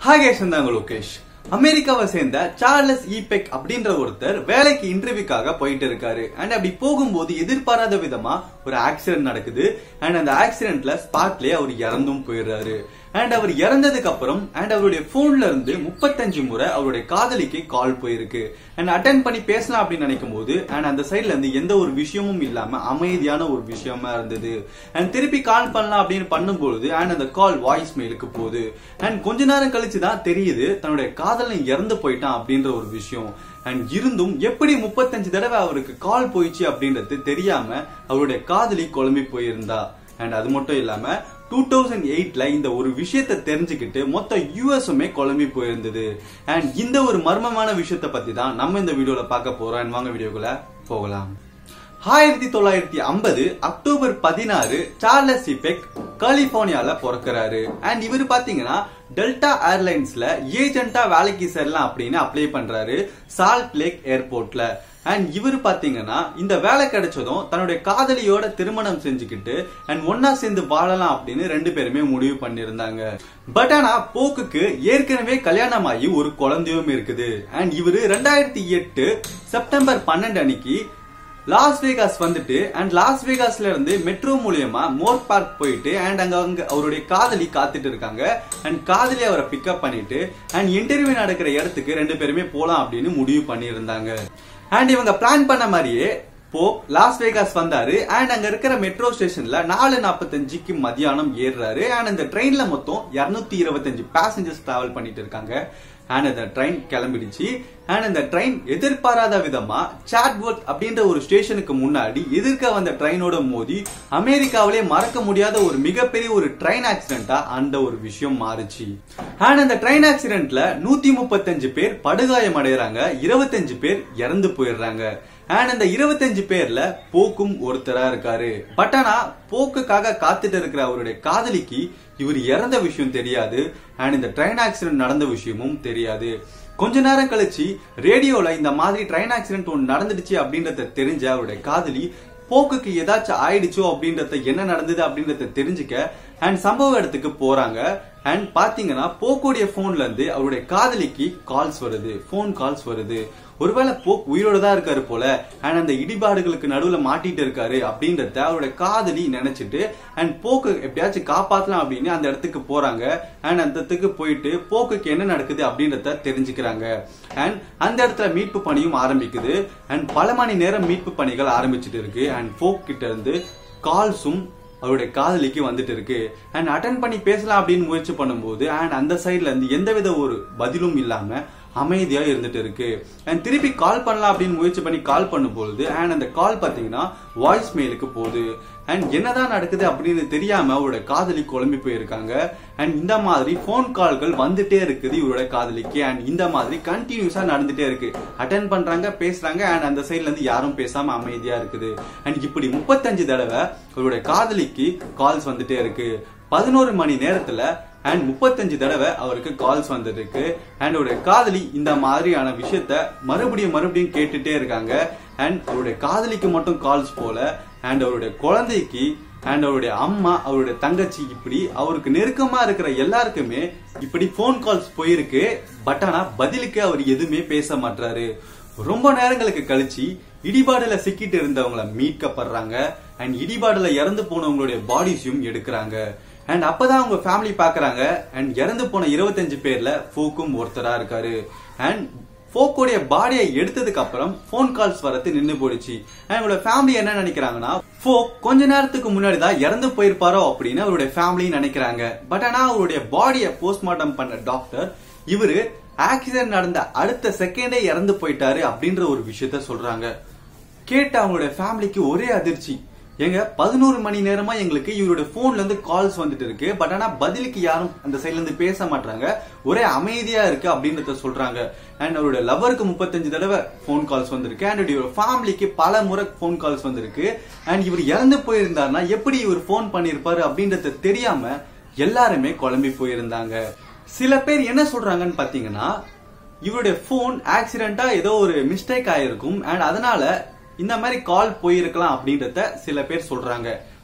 hi cash இருந்தாங்க லோகேஷ் அமெரிக்காவை சேர்ந்த சார்லஸ் ஈபெக் அப்படின்ற ஒருத்தர் வேலைக்கு இன்டர்வியூக்காக போயிட்டு இருக்காரு அண்ட் அப்படி போகும்போது எதிர்பாராத விதமா ஒரு ஆக்சிடென்ட் நடக்குது அண்ட் அந்த ஆக்சிடென்ட்ல ஸ்பாட்லயே அவர் இறந்தும் போயிடுறாரு அண்ட் அவர் இறந்ததுக்கு அப்புறம் அண்ட் அவருடைய போன்ல இருந்து முப்பத்தஞ்சு முறை அவருடைய காதலிக்கு கால் போயிருக்கு அண்ட் அட்டன் பண்ணி பேசலாம் அப்படின்னு நினைக்கும் போது அண்ட் அந்த சைட்ல இருந்து எந்த ஒரு விஷயமும் இல்லாம அமைதியான ஒரு விஷயமா இருந்தது அண்ட் திருப்பி கால் பண்ணலாம் அப்படின்னு பண்ணும்பொழுது அண்ட் அந்த கால் வாய்ஸ் மெயிலுக்கு போகுது அண்ட் கொஞ்ச நேரம் கழிச்சு தான் தெரியுது தன்னுடைய காதலன் இறந்து போயிட்டான் அப்படின்ற ஒரு விஷயம் அண்ட் இருந்தும் எப்படி முப்பத்தஞ்சு தடவை அவருக்கு கால் போயிடுச்சு அப்படின்றது தெரியாம அவருடைய காதலி குழம்பி போயிருந்தா அண்ட் அது மட்டும் இல்லாம டூ தௌசண்ட் எயிட்ல இந்த ஒரு விஷயத்தை தெரிஞ்சுக்கிட்டு மொத்த யூஎஸ்ஸுமே குழம்பி போயிருந்தது அண்ட் இந்த ஒரு மர்மமான விஷயத்தை பத்தி தான் நம்ம இந்த வீடியோல பார்க்க போறோம் அண்ட் வாங்க வீடியோக்குள்ள போகலாம் ஆயிரத்தி தொள்ளாயிரத்தி ஐம்பது அக்டோபர் பதினாறு சார்லஸ் இபெக் கலிபோர்னியால பிறக்கிறாரு அண்ட் இவர் பாத்தீங்கன்னா டெல்டா ஏர்லைன்ஸ்ல ஏஜென்ட்டா வேலைக்கு சேரலாம் அப்படின்னு அப்ளை பண்றாரு சால்ட் லேக் ஏர்போர்ட்ல அண்ட் இவர் பாத்தீங்கன்னா இந்த வேலை கிடைச்சதும் தன்னுடைய காதலியோட திருமணம் செஞ்சுக்கிட்டு அண்ட் ஒன்னா சேர்ந்து வாழலாம் அப்படின்னு ரெண்டு பேருமே முடிவு பண்ணிருந்தாங்க பட் ஆனா போக்குக்கு ஏற்கனவே கல்யாணம் ஆகி ஒரு குழந்தையும் இருக்குது அண்ட் இவரு ரெண்டாயிரத்தி எட்டு செப்டம்பர் பன்னெண்டு அன்னைக்கு லாஸ் வேகாஸ் வந்துட்டு அண்ட் லாஸ் வேகாஸ்ல இருந்து மெட்ரோ மூலியமா மோர் பார்க் போயிட்டு அண்ட் அங்க அங்க அவருடைய காதலி காத்துட்டு இருக்காங்க அண்ட் காதலி அவரை பிக்கப் பண்ணிட்டு அண்ட் இன்டர்வியூ நடக்கிற இடத்துக்கு ரெண்டு பேருமே போலாம் அப்படின்னு முடிவு பண்ணியிருந்தாங்க அண்ட் இவங்க பிளான் பண்ண மாதிரியே போ லாஸ் வேகாஸ் வந்தாரு அண்ட் அங்க இருக்கிற மெட்ரோ ஸ்டேஷன்ல நாலு நாற்பத்தஞ்சுக்கு மதியானம் ஏறுறாரு அண்ட் அந்த ட்ரெயின்ல மொத்தம் இருநூத்தி இருபத்தஞ்சு பேசஞ்சர்ஸ் டிராவல் பண்ணிட்டு இருக்காங்க அண்ட் அந்த ட்ரெயின் கிளம்பிடுச்சு அண்ட் அந்த ட்ரெயின் எதிர்பாராத விதமா சாட்வர்த் அப்படின்ற ஒரு ஸ்டேஷனுக்கு முன்னாடி எதிர்க்க வந்த ட்ரெயினோட மோதி அமெரிக்காவிலே மறக்க முடியாத ஒரு மிகப்பெரிய ஒரு ட்ரெயின் ஆக்சிடென்டா அந்த ஒரு விஷயம் மாறுச்சு அண்ட் அந்த ட்ரெயின் ஆக்சிடென்ட்ல நூத்தி முப்பத்தஞ்சு பேர் படுகாயம் அடைறாங்க இருபத்தஞ்சு பேர் இறந்து போயிடுறாங்க அண்ட் அந்த இருபத்தஞ்சு பேர்ல போக்கும் ஒருத்தரா இருக்காரு பட் ஆனா போக்குக்காக காத்துட்டு இருக்கிற அவருடைய காதலிக்கு இவர் இறந்த விஷயம் தெரியாது அண்ட் இந்த ட்ரெயின் ஆக்சிடென்ட் நடந்த விஷயமும் தெரியாது கொஞ்ச நேரம் கழிச்சு ரேடியோல இந்த மாதிரி ட்ரெயின் ஆக்சிடென்ட் ஒன்று நடந்துடுச்சு அப்படின்றத தெரிஞ்ச அவருடைய காதலி போக்குக்கு ஏதாச்சும் ஆயிடுச்சோ அப்படின்றத என்ன நடந்தது அப்படின்றத தெரிஞ்சுக்க அண்ட் சம்பவ இடத்துக்கு போறாங்க அண்ட் பாத்தீங்கன்னா போக்குடைய போன்ல இருந்து அவருடைய காதலிக்கு கால்ஸ் வருது போன் கால்ஸ் வருது ஒருவேளை போக் உயிரோட தான் இருக்காரு போல அண்ட் அந்த இடிபாடுகளுக்கு நடுவுல மாட்டிட்டு இருக்காரு அப்படின்றத அவருடைய காதலி நினைச்சிட்டு அண்ட் போக்கு எப்படியாச்சும் காப்பாத்தலாம் அப்படின்னு அந்த இடத்துக்கு போறாங்க அண்ட் அந்த இடத்துக்கு போயிட்டு போக்குக்கு என்ன நடக்குது அப்படின்றத தெரிஞ்சுக்கிறாங்க அண்ட் அந்த இடத்துல மீட்பு பணியும் ஆரம்பிக்குது அண்ட் பல மணி நேரம் மீட்பு பணிகள் ஆரம்பிச்சுட்டு இருக்கு அண்ட் போக் கிட்ட இருந்து கால்ஸும் அவருடைய காதலிக்கு வந்துட்டு இருக்கு அண்ட் அட்டன் பண்ணி பேசலாம் அப்படின்னு முயற்சி பண்ணும்போது அண்ட் அந்த சைட்ல இருந்து எந்தவித ஒரு பதிலும் இல்லாம அமைதியா இருந்துட்டு இருக்கு அண்ட் திருப்பி கால் பண்ணலாம் அப்படின்னு முயற்சி பண்ணி கால் பண்ணும்பொழுது அண்ட் அந்த கால் பாத்தீங்கன்னா வாய்ஸ் மெயிலுக்கு போகுது அண்ட் என்னதான் நடக்குது அப்படின்னு தெரியாம அவரோட காதலி குழம்பி போயிருக்காங்க அண்ட் இந்த மாதிரி போன் கால்கள் வந்துட்டே இருக்குது இவரோட காதலிக்கு அண்ட் இந்த மாதிரி கண்டினியூஸா நடந்துட்டே இருக்கு அட்டன் பண்றாங்க பேசுறாங்க அண்ட் அந்த சைட்ல இருந்து யாரும் பேசாம அமைதியா இருக்குது அண்ட் இப்படி முப்பத்தஞ்சு தடவை அவருடைய காதலிக்கு கால்ஸ் வந்துட்டே இருக்கு பதினோரு மணி நேரத்துல அண்ட் முப்பத்தஞ்சு தடவை அவருக்கு கால்ஸ் வந்திருக்கு அண்ட் அவருடைய காதலி இந்த மாதிரியான விஷயத்த மறுபடியும் மறுபடியும் கேட்டுட்டே இருக்காங்க அண்ட் அவருடைய காதலிக்கு மட்டும் கால்ஸ் போல அண்ட் அவருடைய குழந்தைக்கு அண்ட் அவருடைய அம்மா அவருடைய தங்கச்சி இப்படி அவருக்கு நெருக்கமா இருக்கிற எல்லாருக்குமே இப்படி போன் கால்ஸ் போயிருக்கு பட் ஆனா பதிலுக்கு அவர் எதுவுமே பேச மாட்டாரு ரொம்ப நேரங்களுக்கு கழிச்சு இடிபாடுல சிக்கிட்டு இருந்தவங்கள மீட்கப்படுறாங்க அண்ட் இடிபாடுல இறந்து போனவங்களுடைய பாடிஸையும் எடுக்கிறாங்க அண்ட் அப்பதான் அவங்க ஃபேமிலி பாக்குறாங்க அண்ட் இறந்து போன இருபத்தஞ்சு பேர்ல ஃபோக்கும் ஒருத்தரா இருக்காரு அண்ட் ஃபோக்கோடைய பாடியை எடுத்ததுக்கு அப்புறம் போன் கால்ஸ் வரது நின்னு போயிடுச்சு அண்ட் அவங்களோட ஃபேமிலி என்ன நினைக்கிறாங்கன்னா ஃபோக் கொஞ்ச நேரத்துக்கு முன்னாடி தான் இறந்து போயிருப்பாரோ அப்படின்னு அவருடைய ஃபேமிலி நினைக்கிறாங்க பட் ஆனா அவருடைய பாடியை போஸ்ட்மார்ட்டம் பண்ண டாக்டர் இவரு ஆக்சிடென்ட் நடந்த அடுத்த செகண்டே இறந்து போயிட்டாரு அப்படின்ற ஒரு விஷயத்த சொல்றாங்க கேட்ட அவங்களுடைய ஃபேமிலிக்கு ஒரே அதிர்ச்சி எங்க பதினோரு மணி நேரமா எங்களுக்கு இவருடைய போன்ல இருந்து கால்ஸ் வந்துட்டு இருக்கு பட் ஆனா பதிலுக்கு யாரும் அந்த சைட்ல இருந்து பேச மாட்டாங்க ஒரே அமைதியா இருக்கு அப்படின்றத சொல்றாங்க அண்ட் அவருடைய லவருக்கு முப்பத்தஞ்சு தடவை போன் கால்ஸ் வந்திருக்கு அண்ட் இவரோட ஃபேமிலிக்கு பல முறை போன் கால்ஸ் வந்திருக்கு அண்ட் இவர் இறந்து போயிருந்தாருன்னா எப்படி இவர் போன் பண்ணிருப்பாரு அப்படின்றத தெரியாம எல்லாருமே குழம்பி போயிருந்தாங்க சில பேர் என்ன சொல்றாங்கன்னு பாத்தீங்கன்னா இவருடைய போன் ஆக்சிடென்டா ஏதோ ஒரு மிஸ்டேக் ஆயிருக்கும் அண்ட் அதனால இந்த மாதிரி கால் போயிருக்கலாம் அப்படின்றத சில பேர் சொல்றாங்க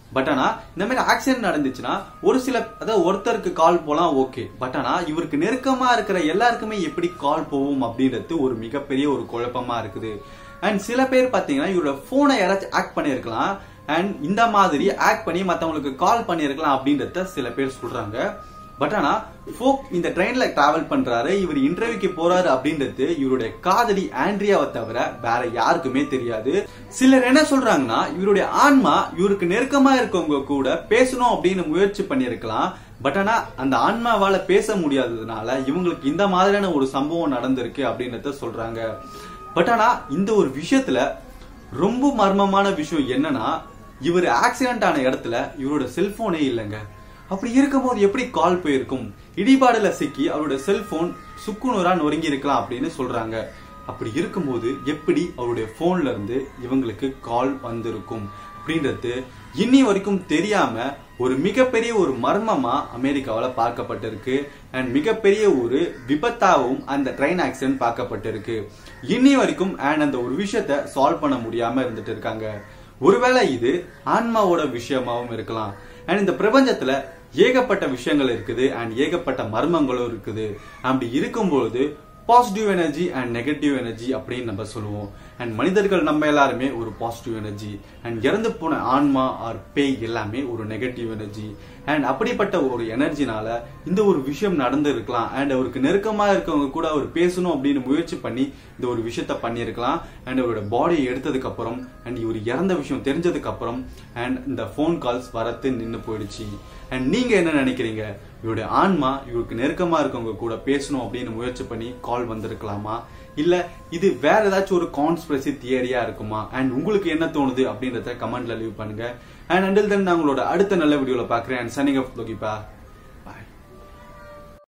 பட் ஆனா இந்த மாதிரி ஆக்சிடென்ட் நடந்துச்சுன்னா ஒரு சில அதாவது ஒருத்தருக்கு கால் போலாம் ஓகே பட் ஆனா இவருக்கு நெருக்கமா இருக்கிற எல்லாருக்குமே எப்படி கால் போகும் அப்படின்றது ஒரு மிகப்பெரிய ஒரு குழப்பமா இருக்குது அண்ட் சில பேர் பாத்தீங்கன்னா இவரோட போனை யாராச்சும் ஆக்ட் பண்ணிருக்கலாம் அண்ட் இந்த மாதிரி ஆக்ட் பண்ணி மத்தவங்களுக்கு கால் பண்ணிருக்கலாம் அப்படின்றத சில பேர் சொல்றாங்க பட் ஆனா ஃபோக் இந்த ட்ரெயின்ல டிராவல் பண்றாரு இவர் இன்டர்வியூக்கு போறாரு அப்படின்றது இவருடைய காதலி ஆண்ட்ரியாவை தவிர வேற யாருக்குமே தெரியாது சிலர் என்ன சொல்றாங்கன்னா இவருடைய ஆன்மா இவருக்கு நெருக்கமா இருக்கவங்க கூட பேசணும் அப்படின்னு முயற்சி பண்ணிருக்கலாம் பட் ஆனா அந்த ஆன்மாவால பேச முடியாததுனால இவங்களுக்கு இந்த மாதிரியான ஒரு சம்பவம் நடந்திருக்கு அப்படின்றத சொல்றாங்க பட் ஆனா இந்த ஒரு விஷயத்துல ரொம்ப மர்மமான விஷயம் என்னன்னா இவர் ஆக்சிடென்ட் ஆன இடத்துல இவரோட செல்போனே இல்லைங்க அப்படி இருக்கும்போது எப்படி கால் போயிருக்கும் இடிபாடுல சிக்கி அவரோட செல்போன் சுக்குநூறா நொறுங்கி இருக்கலாம் அப்படின்னு சொல்றாங்க அப்படி இருக்கும்போது எப்படி அவருடைய போன்ல இருந்து இவங்களுக்கு கால் வந்திருக்கும் அப்படின்றது இன்னி வரைக்கும் தெரியாம ஒரு மிகப்பெரிய ஒரு மர்மமா அமெரிக்காவில் பார்க்கப்பட்டிருக்கு அண்ட் மிகப்பெரிய ஒரு விபத்தாகவும் அந்த ட்ரெயின் ஆக்சிடென்ட் பார்க்கப்பட்டிருக்கு இன்னி வரைக்கும் அண்ட் அந்த ஒரு விஷயத்த சால்வ் பண்ண முடியாம இருந்துட்டு இருக்காங்க ஒருவேளை இது ஆன்மாவோட விஷயமாவும் இருக்கலாம் அண்ட் இந்த பிரபஞ்சத்துல ஏகப்பட்ட விஷயங்கள் இருக்குது அண்ட் ஏகப்பட்ட மர்மங்களும் இருக்குது அப்படி இருக்கும்பொழுது positive energy and negative energy அப்படின்னு நம்ம சொல்லுவோம் அண்ட் மனிதர்கள் நம்ம எல்லாருமே ஒரு பாசிட்டிவ் எனர்ஜி அண்ட் இறந்து போன ஆன்மா ஆர் பேய் எல்லாமே ஒரு நெகட்டிவ் எனர்ஜி அண்ட் அப்படிப்பட்ட ஒரு எனர்ஜினால இந்த ஒரு விஷயம் நடந்து இருக்கலாம் அண்ட் அவருக்கு நெருக்கமா இருக்கவங்க கூட அவர் பேசணும் அப்படின்னு முயற்சி பண்ணி இந்த ஒரு விஷயத்த பண்ணியிருக்கலாம் அண்ட் அவரோட பாடியை எடுத்ததுக்கு அப்புறம் அண்ட் இவர் இறந்த விஷயம் தெரிஞ்சதுக்கு அப்புறம் அண்ட் இந்த ஃபோன் கால்ஸ் வரத்து நின்று போயிடுச்சு அண்ட் நீங்க என்ன நினைக்கிறீங்க இவருடைய ஆன்மா இவருக்கு நெருக்கமா இருக்கவங்க கூட பேசணும் அப்படின்னு முயற்சி பண்ணி கால் வந்திருக்கலாமா இல்ல இது வேற ஏதாச்சும் ஒரு கான்ஸ்பிரசி தியரியா இருக்குமா அண்ட் உங்களுக்கு என்ன தோணுது அப்படின்றத கமெண்ட்ல லீவ் பண்ணுங்க அண்ட் அண்டில் தென் நான் உங்களோட அடுத்த நல்ல வீடியோல பாக்குறேன் அண்ட் சனிங் ஆஃப் லோகிப்பா